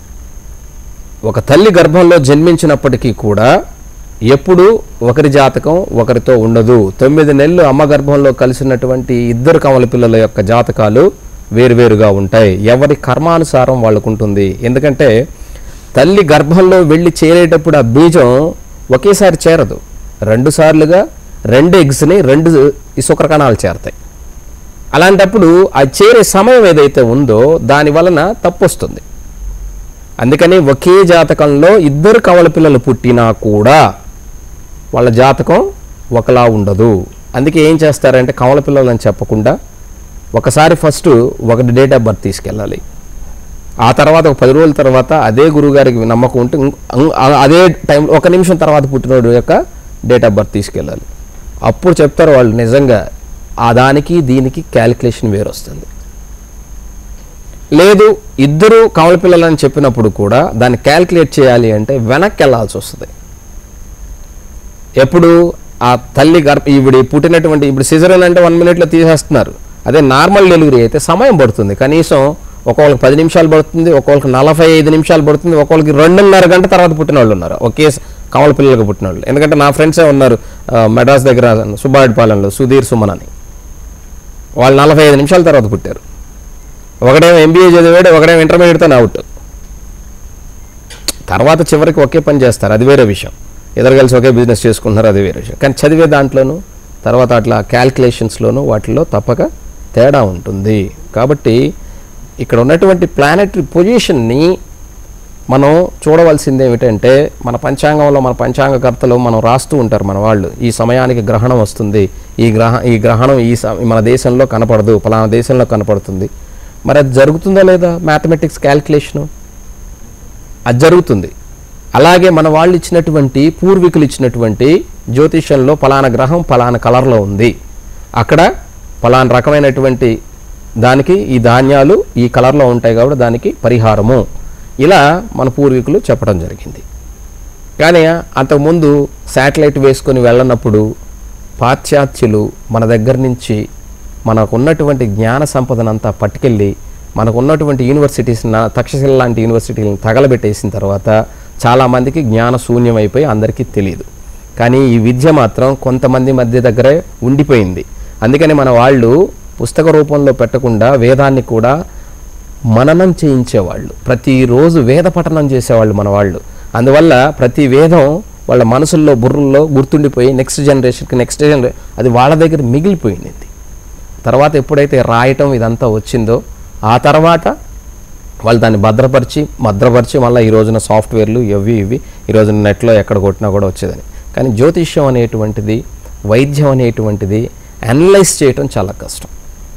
ఒక తల్లి గర్భంలో జన్మించినప్పటికీ కూడా ఎప్పుడు ఒకరి జాతకం ఒకరితో ఉండదు తొమ్మిది నెలలు అమ్మ గర్భంలో కలిసినటువంటి ఇద్దరు కమల పిల్లల యొక్క జాతకాలు వేరువేరుగా ఉంటాయి ఎవరి కర్మానుసారం వాళ్ళకు ఉంటుంది ఎందుకంటే తల్లి గర్భంలో వెళ్ళి చేరేటప్పుడు ఆ బీజం ఒకేసారి చేరదు రెండు సార్లుగా రెండు ఎగ్స్ని రెండు ఈ శుక్రకణాలు చేరతాయి అలాంటప్పుడు ఆ చేరే సమయం ఏదైతే ఉందో దాని వలన తప్పు వస్తుంది అందుకని ఒకే జాతకంలో ఇద్దరు కవల పిల్లలు పుట్టినా కూడా వాళ్ళ జాతకం ఒకలా ఉండదు అందుకే ఏం చేస్తారంటే కవల పిల్లలు అని చెప్పకుండా ఒకసారి ఫస్ట్ ఒకటి డేట్ ఆఫ్ బర్త్ తీసుకెళ్ళాలి ఆ తర్వాత ఒక పది రోజుల తర్వాత అదే గురువుగారికి నమ్మకం ఉంటే ఇంకో- అం- ఆ- అదే టైం ఒక నిమిషం తర్వాత పుట్టినోడు యొక్క డేట్ ఆఫ్ బర్త్ తీసుకెళ్ళాలి అప్పుడు చెప్తారు వాళ్ళు నిజంగా ఆ దానికి దీనికి క్యాలిక్యులేషన్ వేరు వస్తుంది లేదు ఇద్దరు కమల పిల్లలని చెప్పినప్పుడు కూడా దాన్ని క్యాలిక్యులేట్ చేయాలి అంటే వెనక్కి వెళ్ళాల్సి వస్తుంది ఎప్పుడు ఆ తల్లి గర్భ ఈవిడి పుట్టినటువంటి ఇప్పుడు సిజరన్ అంటే వన్ మినిట్లో తీసేస్తున్నారు అదే నార్మల్ డెలివరీ అయితే సమయం పడుతుంది కనీసం ఒక్కొక్కరికి పది నిమిషాలు పడుతుంది ఒక్కొక్కరికి నలభై ఐదు నిమిషాలు పడుతుంది ఒక్కొక్కరికి రెండున్నర గంట తర్వాత పుట్టిన వాళ్ళు ఉన్నారు ఒకే స- కమల పిల్లలకు పుట్టిన వాళ్ళు ఎందుకంటే నా ఫ్రెండ్సే ఉన్నారు ఆ, మెడ్రాస్ దగ్గర సుబ్బారెడ్డిపాలెంలో సుధీర్ సుమన్ అని వాళ్ళు నలభై ఐదు నిమిషాల తర్వాత పుట్టారు ఒకడేమో ఎంబీఏ చదివాడు ఒకడేమో ఇంటర్మీడియట్తో అవుట్ తర్వాత చివరికి ఒకే పని చేస్తారు అది వేరే విషయం ఇద్దరు కలిసి ఒకే బిజినెస్ చేసుకుంటున్నారు అది వేరే విషయం కానీ చదివే దాంట్లోనూ తర్వాత అట్లా క్యాల్కులేషన్స్లోనూ వాటిల్లో తప్పక తేడా ఉంటుంది కాబట్టి ఇక్కడ ఉన్నటువంటి ప్లానెటరీ పొజిషన్ని మనం చూడవలసింది ఏమిటంటే మన పంచాంగంలో మన పంచాంగకర్తలు మనం రాస్తూ ఉంటారు మన వాళ్ళు ఈ సమయానికి గ్రహణం వస్తుంది ఈ గ్రహ ఈ గ్రహణం ఈ స- మన దేశంలో కనపడదు ఫలానా దేశంలో కనపడుతుంది మరి అది జరుగుతుందా లేదా మ్యాథమెటిక్స్ క్యాల్కులేషను అది జరుగుతుంది అలాగే మన వాళ్ళు ఇచ్చినటువంటి పూర్వీకులు ఇచ్చినటువంటి జ్యోతిషంలో ఫలానా గ్రహం ఫలానా కలర్లో ఉంది అక్కడ ఫలానా రకమైనటువంటి దానికి ఈ ధాన్యాలు ఈ కలర్లో ఉంటాయి కాబట్టి దానికి పరిహారము ఇలా మన పూర్వీకులు చెప్పడం జరిగింది కానీ అంతకుముందు శాటిలైట్ వేసుకొని వెళ్ళనప్పుడు పాశ్చాత్యులు మన దగ్గర నుంచి మనకు ఉన్నటువంటి జ్ఞాన సంపదనంతా పట్టుకెళ్ళి మనకు ఉన్నటువంటి యూనివర్సిటీస్ తక్షశిల లాంటి యూనివర్సిటీలను తగలబెట్టేసిన తర్వాత చాలామందికి జ్ఞాన శూన్యం అయిపోయి అందరికీ తెలియదు కానీ ఈ విద్య మాత్రం కొంతమంది మధ్య దగ్గరే ఉండిపోయింది అందుకని మన వాళ్ళు పుస్తక రూపంలో పెట్టకుండా వేదాన్ని కూడా మననం చేయించేవాళ్ళు ప్రతిరోజు వేద పఠనం చేసేవాళ్ళు మన వాళ్ళు అందువల్ల ప్రతి వేదం వాళ్ళ మనసుల్లో బుర్రల్లో గుర్తుండిపోయి నెక్స్ట్ జనరేషన్కి నెక్స్ట్ జనరేషన్ అది వాళ్ళ దగ్గర మిగిలిపోయింది తర్వాత ఎప్పుడైతే రాయటం ఇదంతా వచ్చిందో ఆ తర్వాత వాళ్ళు దాన్ని భద్రపరిచి భద్రపరిచి మళ్ళీ ఈ రోజున సాఫ్ట్వేర్లు ఇవి ఇవి ఈ రోజున నెట్లో ఎక్కడ కొట్టినా కూడా వచ్చేదని కానీ జ్యోతిష్యం అనేటువంటిది వైద్యం అనేటువంటిది అనలైజ్ చేయటం చాలా కష్టం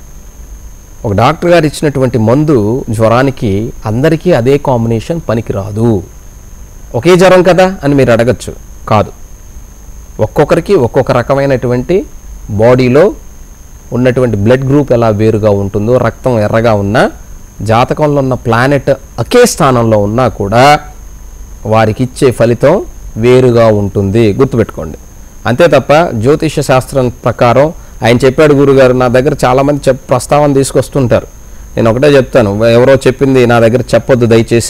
ఒక డాక్టర్ గారు ఇచ్చినటువంటి మందు జ్వరానికి అందరికీ అదే కాంబినేషన్ పనికిరాదు ఒకే జ్వరం కదా అని మీరు అడగచ్చు కాదు ఒక్కొక్కరికి ఒక్కొక్క రకమైనటువంటి బాడీలో ఉన్నటువంటి బ్లడ్ గ్రూప్ ఎలా వేరుగా ఉంటుందో రక్తం ఎర్రగా ఉన్నా జాతకంలో ఉన్న ప్లానెట్ ఒకే స్థానంలో ఉన్నా కూడా వారికి ఇచ్చే ఫలితం వేరుగా ఉంటుంది గుర్తుపెట్టుకోండి అంతే తప్ప జ్యోతిష శాస్త్రం ప్రకారం ఆయన చెప్పాడు గురుగారు నా దగ్గర చాలామంది చెప్ ప్రస్తావన తీసుకొస్తుంటారు నేను ఒకటే చెప్తాను ఎవరో చెప్పింది నా దగ్గర చెప్పొద్దు దయచేసి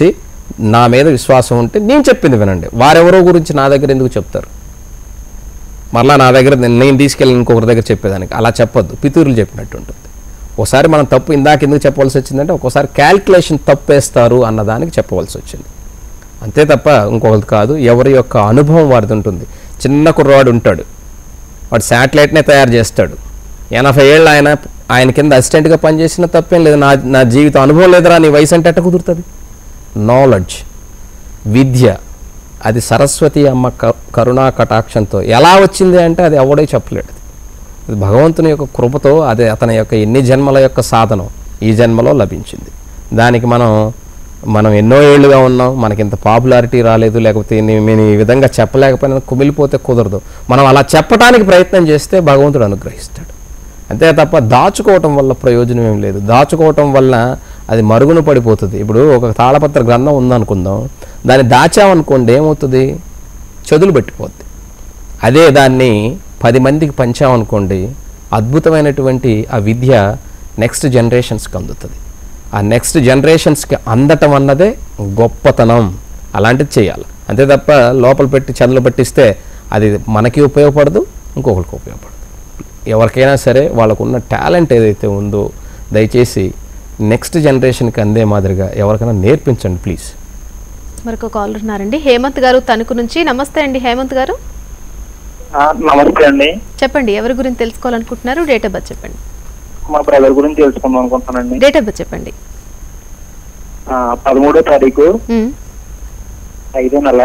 నా మీద విశ్వాసం ఉంటే నేను చెప్పింది వినండి వారెవరో గురించి నా దగ్గర ఎందుకు చెప్తారు మరలా నా దగ్గర నేను- నేను తీసుకెళ్ళి ఇంకొకరి దగ్గర చెప్పేదానికి అలా చెప్పొద్దు పితూరులు చెప్పినట్టు ఉంటుంది ఒకసారి మనం తప్పు ఇందాక ఎందుకు చెప్పవలసి వచ్చిందంటే ఒక్కోసారి క్యాల్కులేషన్ తప్పేస్తారు అన్నదానికి చెప్పవలసి వచ్చింది అంతే తప్ప ఇంకొకటి కాదు ఎవరి యొక్క అనుభవం వారిది ఉంటుంది చిన్న కుర్రవాడు ఉంటాడు వాడు శాటిలైట్నే తయారు చేస్తాడు ఎనభై ఏళ్ళు ఆయన ఆయన కింద అసిస్టెంట్గా పనిచేసిన తప్పేం లేదు నా నా జీవిత అనుభవం లేదురా నీ వయసు అంటే ఎట్ట కుదురుతుంది నాలెడ్జ్ విద్య అది సరస్వతి అమ్మ క- కరుణా కటాక్షంతో ఎలా వచ్చింది అంటే అది ఎవడే చెప్పలేడు ఇది భగవంతుని యొక్క కృపతో అది అతని యొక్క ఎన్ని జన్మల యొక్క సాధనం ఈ జన్మలో లభించింది దానికి మనం మనం ఎన్నో ఏళ్ళుగా ఉన్నాం మనకి ఇంత పాపులారిటీ రాలేదు లేకపోతే నీ- నేను ఈ విధంగా చెప్పలేకపోయినా కుమిలిపోతే కుదరదు మనం అలా చెప్పడానికి ప్రయత్నం చేస్తే భగవంతుడు అనుగ్రహిస్తాడు అంతే తప్ప దాచుకోవటం వల్ల ప్రయోజనం ఏం లేదు దాచుకోవటం వల్ల అది మరుగున పడిపోతుంది ఇప్పుడు ఒక తాళపత్ర గ్రంథం ఉందనుకుందాం దాన్ని దాచామనుకోండి ఏమవుతుంది చదులు పెట్టిపోద్ది అదే దాన్ని పది మందికి పంచామనుకోండి అద్భుతమైనటువంటి ఆ విద్య నెక్స్ట్ జనరేషన్స్కి అందుతుంది ఆ నెక్స్ట్ జనరేషన్స్కి అందటం అన్నదే గొప్పతనం అలాంటిది చేయాలి అంతే తప్ప లోపల పెట్టి చదువులు పెట్టిస్తే అది మనకి ఉపయోగపడదు ఇంకొకరికి ఉపయోగపడదు ఎవరికైనా సరే వాళ్ళకున్న టాలెంట్ ఏదైతే ఉందో దయచేసి నెక్స్ట్ జనరేషన్కి అందే మాదిరిగా ఎవరికైనా నేర్పించండి ప్లీజ్ మరొక కాలర్ ఉన్నారండి హేమంత్ గారు తణుకు నుంచి నమస్తే అండి హేమంత్ గారు ఆ, నమస్తే అండి చెప్పండి ఎవరి గురించి తెలుసుకోవాలనుకుంటున్నారు డేట్ ఆఫ్ బర్త్ చెప్పండి మా బ్రదర్ గురించి తెలుసుకుందాం అనుకుంటున్నానండి డేట్ ఆఫ్ బర్త్ చెప్పండి ఆ, పదమూడో తారీఖు ఉమ్, ఐదో నెల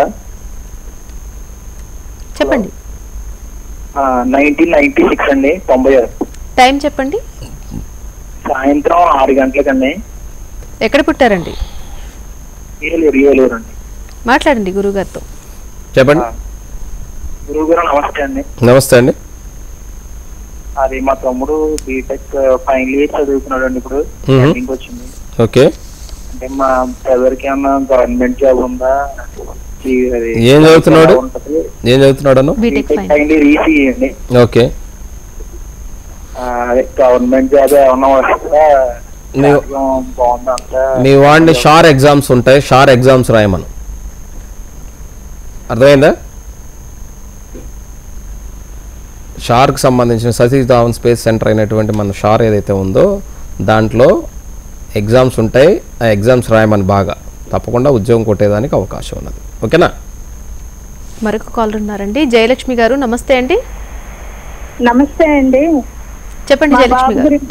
చెప్పండి నైన్టీన్ నైన్టీ సిక్స్ అండి తొంభై ఆరు టైం చెప్పండి సాయంత్రం ఆరు గంటలకండి ఎక్కడ పుట్టారండి ఏలూరు ఏలూరు అండి మాట్లాడండి గురుగారితో చెప్పండి గురువు గారు నమస్తే అండి నమస్తే అండి అది మా తమ్ముడు బీటెక్ ఫైనల్ ఇయర్ చదువుతున్నాడు అండి ఇప్పుడు మ్మ్. ఎండింగ్ వచ్చింది ఓకే అంటే మా బ్రదర్ కి ఏమన్నా గవర్నమెంట్ జాబ్ ఉందా ఈ- అది ఏం చదువుతున్నాడు? ఎలా ఉంటది? ఏం చదువుతున్నాడు BTech BTech fine final year EC అండి ఓకే ఆ, అదే గవర్నమెంట్ జాబ్ ఏమన్నా వస్తుందా నీవు- బాగుందంతా మీ వాడిని షార్ ఎగ్జామ్స్ ఉంటాయి షార్ ఎగ్జామ్స్ రాయమను అర్థమైందా షార్కి సంబంధించిన సతీష్ ధావన్ స్పేస్ సెంటర్ అయినటువంటి మన షార్ ఏదైతే ఉందో దాంట్లో ఎగ్జామ్స్ ఉంటాయి ఆ ఎగ్జామ్స్ రాయమని బాగా తప్పకుండా ఉద్యోగం కొట్టేదానికి అవకాశం ఉన్నది ఓకేనా మరొక కాలర్ ఉన్నారండి జయలక్ష్మి గారు నమస్తే అండి నమస్తే అండి చెప్పండి మా జయలక్ష్మి బాబు గారు గురించి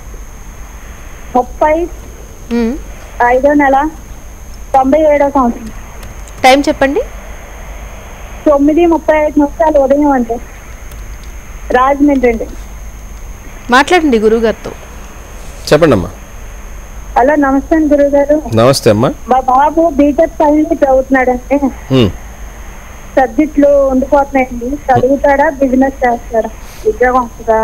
ముప్పై ఉమ్, ఐదో నెల తొంభై ఏడో సంవత్సరం టైం చెప్పండి తొమ్మిది ముప్పై ఐదు నిమిషాలు ఉదయం అంటే రాజమండ్రి అండి మాట్లాడండి గురుగారితో చెప్పండి అమ్మా హలో నమస్తే అండి గురువు గారు నమస్తే అమ్మా మా బాబు బీటెక్ ఫైనల్ చదువుతున్నాడండి ఉమ్. సబ్జెక్టులు ఉండిపోతున్నాయండి చదువుతాడా బిజినెస్ చేస్తాడా ఉద్యోగం వస్తుందా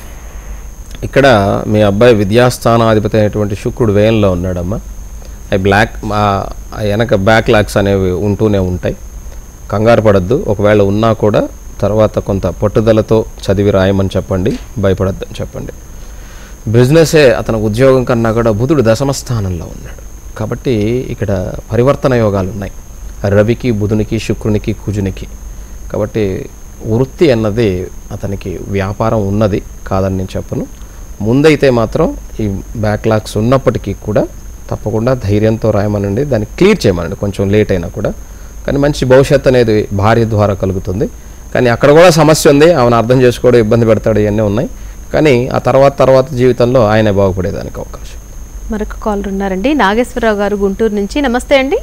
ఇక్కడ మీ అబ్బాయి విద్యాస్థానాధిపతి అయినటువంటి శుక్రుడు వేయంలో ఉన్నాడమ్మా అవి బ్లాక్ ఆ ఆ వెనక బ్యాక్ లాక్స్ అనేవి ఉంటూనే ఉంటాయి కంగారు పడద్దు ఒకవేళ ఉన్నా కూడా తర్వాత కొంత పట్టుదలతో చదివి రాయమని చెప్పండి భయపడద్దని చెప్పండి బిజినెసే అతని ఉద్యోగం కన్నా కూడా బుధుడు దశమ స్థానంలో ఉన్నాడు కాబట్టి ఇక్కడ పరివర్తన యోగాలు ఉన్నాయి రవికి బుధునికి శుక్రునికి కుజునికి కాబట్టి వృత్తి అన్నది అతనికి వ్యాపారం ఉన్నది కాదని నేను చెప్పను ముందైతే మాత్రం ఈ బ్యాక్లాగ్స్ ఉన్నప్పటికీ కూడా తప్పకుండా ధైర్యంతో రాయమనండి దాన్ని క్లియర్ చేయమనండి కొంచెం లేట్ అయినా కూడా కానీ మంచి భవిష్యత్తు అనేది భార్య ద్వారా కలుగుతుంది కానీ అక్కడ కూడా సమస్య ఉంది ఆమెను అర్థం చేసుకోవడం ఇబ్బంది పెడతాడు ఇవన్నీ ఉన్నాయి కానీ ఆ తర్వాత తర్వాత జీవితంలో ఆయనే బాగుపడేదానికి అవకాశం మరొక కాలర్ ఉన్నారండి నాగేశ్వరరావు గారు గుంటూరు నుంచి నమస్తే అండి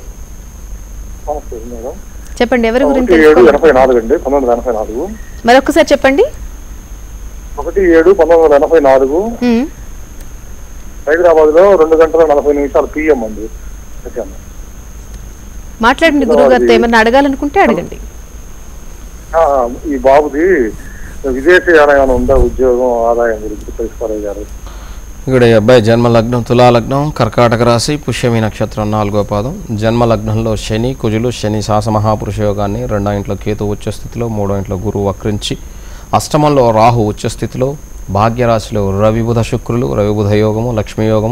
మేడం చెప్పండి ఎవరి గురించి ఒకటి ఏడు తెలుసుకోవాలి ఎనభై నాలుగు అండి పంతొమ్మిది వందల ఎనభై నాలుగు మరొకసారి చెప్పండి ఒకటి ఏడు పంతొమ్మిది వందల ఎనభై నాలుగు ఉమ్, హైదరాబాద్ లో రెండు గంటల నలభై నిమిషాలు పిఎం అండి ఓకే అమ్మ. మాట్లాడండి గురుగారితో ఏమన్నా అడగాలనుకుంటే అడగండి ఆ, ఈ బాబుది విదేశీ ఆదాయం ఉందా ఉద్యోగం ఆదాయం గురించి తెలుసుకోవాలి గారు ఇక్కడ ఈ అబ్బాయి జన్మ లగ్నం తులా లగ్నం కర్కాటక రాశి పుష్యమి నక్షత్రం నాలుగో పాదం జన్మ లగ్నంలో శని కుజులు శని శాస మహాపురుష యోగాన్ని రెండో ఇంట్లో కేతు ఉచ్చ స్థితిలో మూడో ఇంట్లో గురువు వక్రించి అష్టమంలో రాహు ఉచ్చ స్థితిలో భాగ్యరాశిలో రవి బుధ శుక్రులు రవి బుధ యోగము లక్ష్మీ యోగము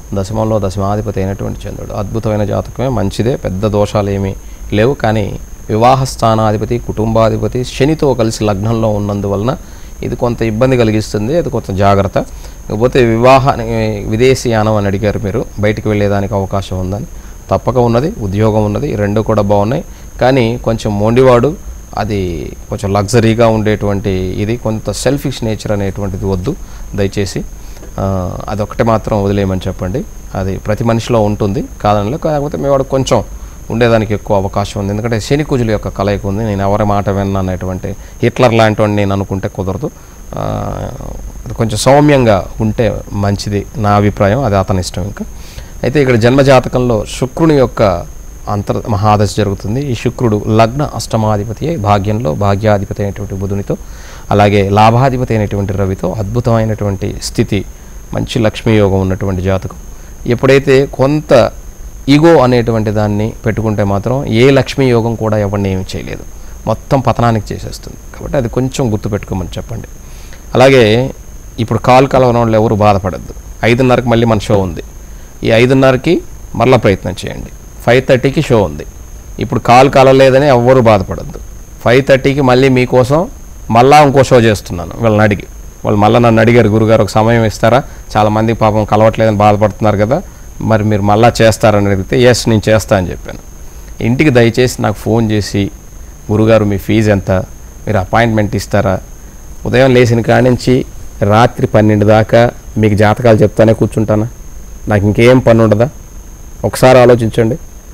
దశమంలో దశమాధిపతి అయినటువంటి చంద్రుడు అద్భుతమైన జాతకమే మంచిదే పెద్ద దోషాలు ఏమీ లేవు కానీ వివాహ స్థానాధిపతి కుటుంబాధిపతి శనితో కలిసి లగ్నంలో ఉన్నందువలన ఇది కొంత ఇబ్బంది కలిగిస్తుంది అది కొంత జాగ్రత్త ఇకపోతే వివాహ విదేశీయానం అని అడిగారు మీరు బయటికి వెళ్ళేదానికి అవకాశం ఉందని తప్పక ఉన్నది ఉద్యోగం ఉన్నది ఈ రెండు కూడా బాగున్నాయి కానీ కొంచెం మొండివాడు అది కొంచెం లగ్జరీగా ఉండేటువంటి ఇది కొంత సెల్ఫిష్ నేచర్ అనేటువంటిది వద్దు దయచేసి ఆ, అదొకటి మాత్రం వదిలేయమని చెప్పండి అది ప్రతి మనిషిలో ఉంటుంది కాదనలో కాకపోతే మీ వాడు కొంచెం ఉండేదానికి ఎక్కువ అవకాశం ఉంది ఎందుకంటే శని కుజుల యొక్క కలయిక ఉంది నేను ఎవరి మాట విన్నా అనేటువంటి హిట్లర్ లాంటి వాడిని నేను అనుకుంటే కుదరదు ఆ, అది కొంచెం సౌమ్యంగా ఉంటే మంచిది నా అభిప్రాయం అది అతని ఇష్టం ఇంకా అయితే ఇక్కడ జన్మజాతకంలో శుక్రుని యొక్క అంతర్ మహాదశ జరుగుతుంది ఈ శుక్రుడు లగ్న అష్టమాధిపతి అయి భాగ్యంలో భాగ్యాధిపతి అయినటువంటి బుధునితో అలాగే లాభాధిపతి అయినటువంటి రవితో అద్భుతమైనటువంటి స్థితి మంచి లక్ష్మీ యోగం ఉన్నటువంటి జాతకం ఎప్పుడైతే కొంత ఈగో అనేటువంటి దాన్ని పెట్టుకుంటే మాత్రం ఏ లక్ష్మీ యోగం కూడా ఎవరిని ఏమి చేయలేదు మొత్తం పతనానికి చేసేస్తుంది కాబట్టి అది కొంచెం గుర్తుపెట్టుకోమని చెప్పండి అలాగే ఇప్పుడు కాల్ కలవడం వాళ్ళు ఎవరు బాధపడద్దు ఐదున్నరకి మళ్ళీ మన షో ఉంది ఈ ఐదున్నరకి మరలా ప్రయత్నం చేయండి ఫైవ్ థర్టీకి షో ఉంది ఇప్పుడు కాల్ కలవలేదని ఎవ్వరూ బాధపడద్దు ఫైవ్ థర్టీకి మళ్ళీ మీకోసం మళ్ళా ఇంకో షో చేస్తున్నాను వీళ్ళని అడిగి వాళ్ళు మళ్ళీ నన్ను అడిగారు గురుగారు ఒక సమయం ఇస్తారా చాలామంది పాపం కలవట్లేదని బాధపడుతున్నారు కదా మరి మీరు మళ్ళా చేస్తారని అడిగితే ఎస్ నేను చేస్తా అని చెప్పాను ఇంటికి దయచేసి నాకు ఫోన్ చేసి గురుగారు మీ ఫీజు ఎంత మీరు అపాయింట్మెంట్ ఇస్తారా ఉదయం లేచిన కాడి నుంచి రాత్రి పన్నెండు దాకా మీకు జాతకాలు చెప్తానే కూర్చుంటానా నాకు ఇంకేం పని ఉండదా ఒకసారి ఆలోచించండి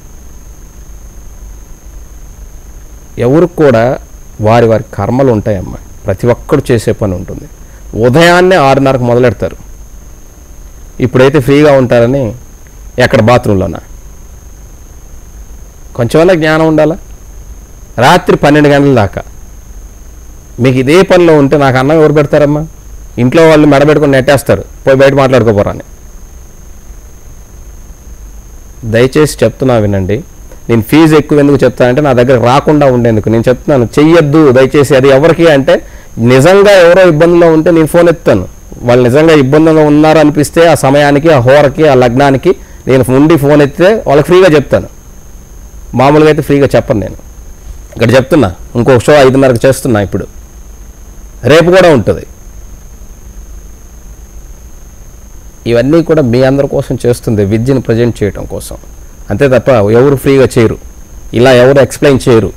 ఎవరికి కూడా వారి వారి కర్మలు ఉంటాయమ్మా ప్రతి ఒక్కరు చేసే పని ఉంటుంది ఉదయాన్నే ఆరున్నరకు మొదలెడతారు ఇప్పుడైతే ఫ్రీగా ఉంటారని ఎక్కడ బాత్రూంలోనా కొంచెమన్నా జ్ఞానం ఉండాలా రాత్రి పన్నెండు గంటల దాకా మీకు ఇదే పనిలో ఉంటే నాకు అన్నం ఎవరు పెడతారమ్మా ఇంట్లో వాళ్ళు మెడబెట్టుకుని నెట్టేస్తారు పోయి బయట మాట్లాడుకోపోరని దయచేసి చెప్తున్నా వినండి నేను ఫీజు ఎక్కువ ఎందుకు చెప్తానంటే నా దగ్గర రాకుండా ఉండేందుకు నేను చెప్తున్నాను చెయ్యొద్దు దయచేసి అది ఎవరికి అంటే నిజంగా ఎవరో ఇబ్బందులో ఉంటే నేను ఫోన్ ఎత్తాను వాళ్ళు నిజంగా ఇబ్బందుల్లో ఉన్నారు అనిపిస్తే ఆ సమయానికి ఆ హోరకి ఆ లగ్నానికి నేను ఉండి ఫోన్ ఎత్తితే వాళ్ళకి ఫ్రీగా చెప్తాను మామూలుగా అయితే ఫ్రీగా చెప్పను నేను ఇక్కడ చెప్తున్నా ఇంకొక షో ఐదున్నరకు చేస్తున్నా ఇప్పుడు రేపు కూడా ఉంటుంది ఇవన్నీ కూడా మీ అందరి కోసం చేస్తుంది విద్యను ప్రజెంట్ చేయడం కోసం అంతే తప్ప ఎవరు ఫ్రీగా చేయరు ఇలా ఎవరు ఎక్స్ప్లెయిన్ చేయరు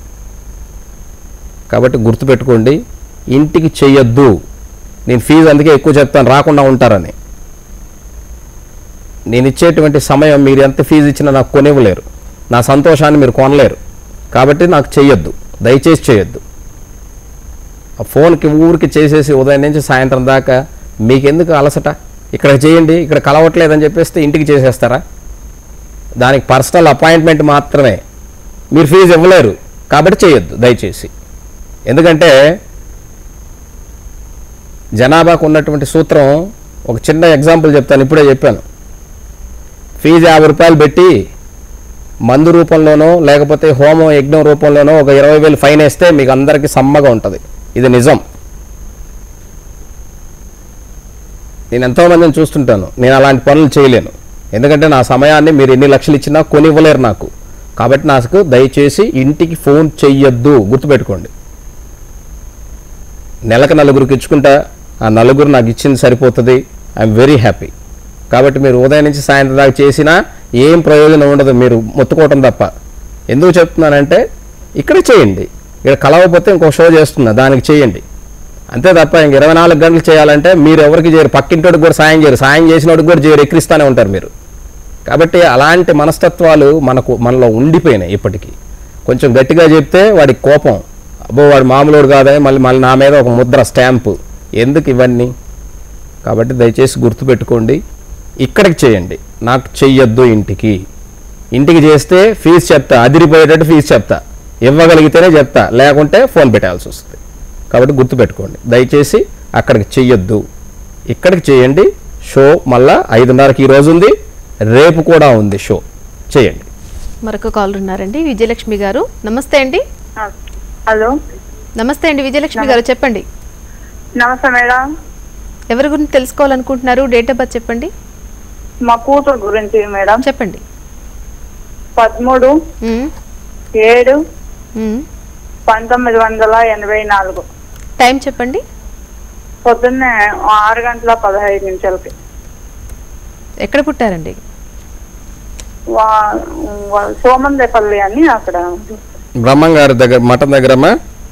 కాబట్టి గుర్తుపెట్టుకోండి ఇంటికి చెయ్యొద్దు నేను ఫీజు అందుకే ఎక్కువ చెప్తాను రాకుండా ఉంటారని నేను ఇచ్చేటువంటి సమయం మీరు ఎంత ఫీజు ఇచ్చినా నాకు కొనివ్వలేరు నా సంతోషాన్ని మీరు కొనలేరు కాబట్టి నాకు చెయ్యొద్దు దయచేసి చేయొద్దు ఆ ఫోన్కి ఊరికి చేసేసి ఉదయం నుంచి సాయంత్రం దాకా మీకెందుకు అలసట ఇక్కడ చేయండి ఇక్కడ కలవట్లేదని చెప్పేస్తే ఇంటికి చేసేస్తారా దానికి పర్సనల్ అపాయింట్మెంట్ మాత్రమే మీరు ఫీజు ఇవ్వలేరు కాబట్టి చేయొద్దు దయచేసి ఎందుకంటే జనాభాకు ఉన్నటువంటి సూత్రం ఒక చిన్న ఎగ్జాంపుల్ చెప్తాను ఇప్పుడే చెప్పాను ఫీజు యాభై రూపాయలు పెట్టి మందు రూపంలోనో లేకపోతే హోమం యజ్ఞం రూపంలోనో ఒక ఇరవై వేలు ఫైన్ వేస్తే మీకు అందరికీ సమ్మగా ఉంటుంది ఇది నిజం నేను ఎంతోమందిని చూస్తుంటాను నేను అలాంటి పనులు చేయలేను ఎందుకంటే నా సమయాన్ని మీరు ఎన్ని లక్షలు ఇచ్చినా కొనివ్వలేరు నాకు కాబట్టి నాకు దయచేసి ఇంటికి ఫోన్ చెయ్యొద్దు గుర్తుపెట్టుకోండి నెలకు నలుగురికి ఇచ్చుకుంటా ఆ నలుగురు నాకు ఇచ్చింది సరిపోతుంది ఐఎమ్ వెరీ హ్యాపీ కాబట్టి మీరు ఉదయం నుంచి సాయంత్రం దాకా చేసినా ఏం ప్రయోజనం ఉండదు మీరు మొత్తుకోవటం తప్ప ఎందుకు చెప్తున్నానంటే ఇక్కడ చేయండి ఇక్కడ కలవకపోతే ఇంకో షో చేస్తున్నా దానికి చేయండి అంతే తప్ప ఇంక ఇరవై నాలుగు గంటలు చేయాలంటే మీరు ఎవరికి చేయరు పక్కింటోడికి కూడా సాయం చేయరు సాయం చేసినోడికి కూడా చేయరు ఎక్కిరిస్తూనే ఉంటారు మీరు కాబట్టి అలాంటి మనస్తత్వాలు మనకు మనలో ఉండిపోయినాయి ఇప్పటికీ కొంచెం గట్టిగా చెప్తే వాడికి కోపం అబ్బో వాడు మామూలుడు కాదని మళ్ళీ మళ్ళీ నా మీద ఒక ముద్ర స్టాంపు ఎందుకు ఇవన్నీ కాబట్టి దయచేసి గుర్తుపెట్టుకోండి ఇక్కడికి చేయండి నాకు చెయ్యొద్దు ఇంటికి ఇంటికి చేస్తే ఫీజు చెప్తా అదిరిపోయేటట్టు ఫీజు చెప్తా ఇవ్వగలిగితేనే చెప్తా లేకుంటే ఫోన్ పెట్టాల్సి వస్తుంది కాబట్టి గుర్తుపెట్టుకోండి దయచేసి అక్కడికి చెయ్యొద్దు ఇక్కడికి చేయండి షో మళ్ళా ఐదున్నరకి ఈ రోజు ఉంది రేపు కూడా ఉంది షో చేయండి మరొక కాల్ ఉన్నారండి విజయలక్ష్మి గారు నమస్తే అండి హలో నమస్తే అండి విజయలక్ష్మి గారు చెప్పండి నమస్తే మేడం ఎవరి గురించి తెలుసుకోవాలనుకుంటున్నారు డేట్ ఆఫ్ బర్త్ చెప్పండి మా కూతురు గురించి మేడం చెప్పండి పదమూడు మ్మ్. ఏడు మ్మ్. పంతొమ్మిది వందల ఎనభై నాలుగు టైం చెప్పండి పొద్దున్నే ఆరు గంటల పదహైదు నిమిషాలకి ఎక్కడ పుట్టారండి వా- వా- సోమందేపల్లి అని అక్కడ బ్రహ్మం గారి దగ్గర మఠం దగ్గరమ్మా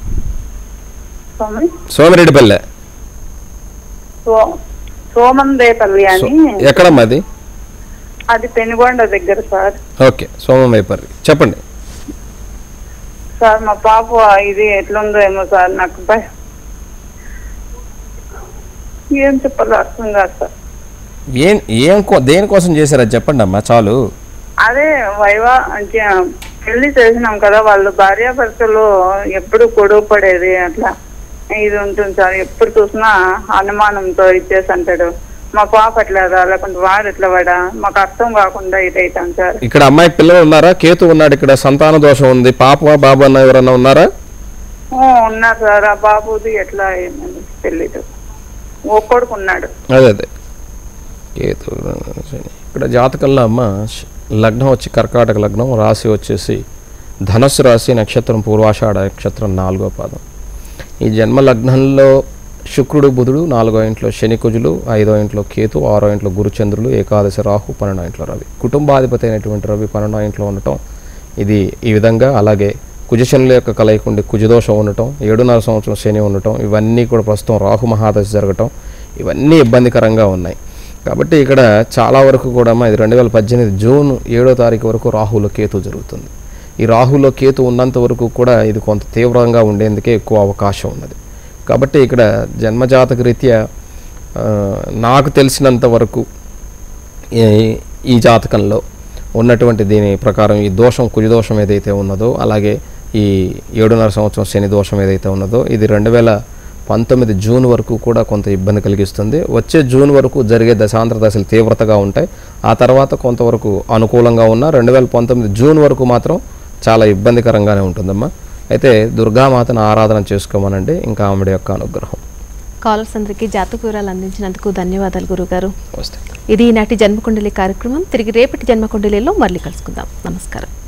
సోమ- సోమిరెడ్డిపల్లె సో- సోమందేపల్లి సో- అని ఎక్కడమ్మా అది అది పెనుగొండ దగ్గర సార్ ఓకే సోమం వైపర్రి చెప్పండి సార్ మా పాప ఇది ఎట్లుందో ఏమో సార్ నాకు భయం ఏం చెప్పాలో అర్థం కాదు సార్ ఏం ఏం కో- దేనికోసం చేశారు అది చెప్పండి అమ్మా చాలు అదే వైవా అంటే పెళ్లి చేసినాం కదా వాళ్ళు భార్యాభర్తలు ఎప్పుడు గొడవ పడేది అట్లా ఇది ఉంటుంది సార్ ఎప్పుడు చూసినా అనుమానంతో ఇచ్చేసి అంటాడు మా పాప ఎట్లా లేకుంటే వాడు ఎట్లా వాడా మాకు అర్థం కాకుండా ఇదైతాం సార్ ఇక్కడ అమ్మాయి పిల్లలు ఉన్నారా కేతు ఉన్నాడు ఇక్కడ సంతాన దోషం ఉంది పాప బాబు అన్న ఎవరన్నా ఉన్నారా ఓ, ఉన్నారు సార్ ఆ బాబుది ఎట్లా ఏమని తెలీదు ఒక్కడుకు ఉన్నాడు అదే అదే కేతు శని. ఇక్కడ జాతకంలో అమ్మ శ- లగ్నం వచ్చి కర్కాటక లగ్నం రాశి వచ్చేసి ధనస్సు రాశి నక్షత్రం పూర్వాషాఢ నక్షత్రం నాలుగో పాదం ఈ జన్మ లగ్నంలో శుక్రుడు బుధుడు నాలుగో ఇంట్లో శని కుజులు ఐదో ఇంట్లో కేతు ఆరో ఇంట్లో గురుచంద్రులు ఏకాదశి రాహు పన్నెండో ఇంట్లో రవి కుటుంబాధిపతి అయినటువంటి రవి పన్నెండో ఇంట్లో ఉండటం ఇది ఈ విధంగా అలాగే కుజశనుల యొక్క కలయిక ఉండి కుజదోషం ఉండటం ఏడున్నర సంవత్సరం శని ఉండటం ఇవన్నీ కూడా ప్రస్తుతం రాహు మహాదశ జరగటం ఇవన్నీ ఇబ్బందికరంగా ఉన్నాయి కాబట్టి ఇక్కడ చాలా వరకు కూడా ఇది రెండు వేల పద్దెనిమిది జూన్ ఏడో తారీఖు వరకు రాహులో కేతు జరుగుతుంది ఈ రాహులో కేతు ఉన్నంత వరకు కూడా ఇది కొంత తీవ్రంగా ఉండేందుకే ఎక్కువ అవకాశం ఉన్నది కాబట్టి ఇక్కడ జన్మజాతక రీత్యా ఆ, నాకు తెలిసినంత వరకు ఈ- ఈ జాతకంలో ఉన్నటువంటి దీని ప్రకారం ఈ దోషం కుజదోషం ఏదైతే ఉన్నదో అలాగే ఈ ఏడున్నర సంవత్సరం శని దోషం ఏదైతే ఉన్నదో ఇది రెండు వేల పంతొమ్మిది జూన్ వరకు కూడా కొంత ఇబ్బంది కలిగిస్తుంది వచ్చే జూన్ వరకు జరిగే దశాంతర దశలు తీవ్రతగా ఉంటాయి ఆ తర్వాత కొంతవరకు అనుకూలంగా ఉన్న రెండు వేల పంతొమ్మిది జూన్ వరకు మాత్రం చాలా ఇబ్బందికరంగానే ఉంటుందమ్మా అయితే దుర్గామాతను ఆరాధన చేసుకోమనండి ఇంకా ఆవిడ యొక్క అనుగ్రహం కాలర్స్ అందరికీ జాతక వివరాలు అందించినందుకు ధన్యవాదాలు గురుగారు వస్తాయి ఇది ఈనాటి జన్మకుండలి కార్యక్రమం తిరిగి రేపటి జన్మకుండలిలో మళ్ళీ కలుసుకుందాం నమస్కారం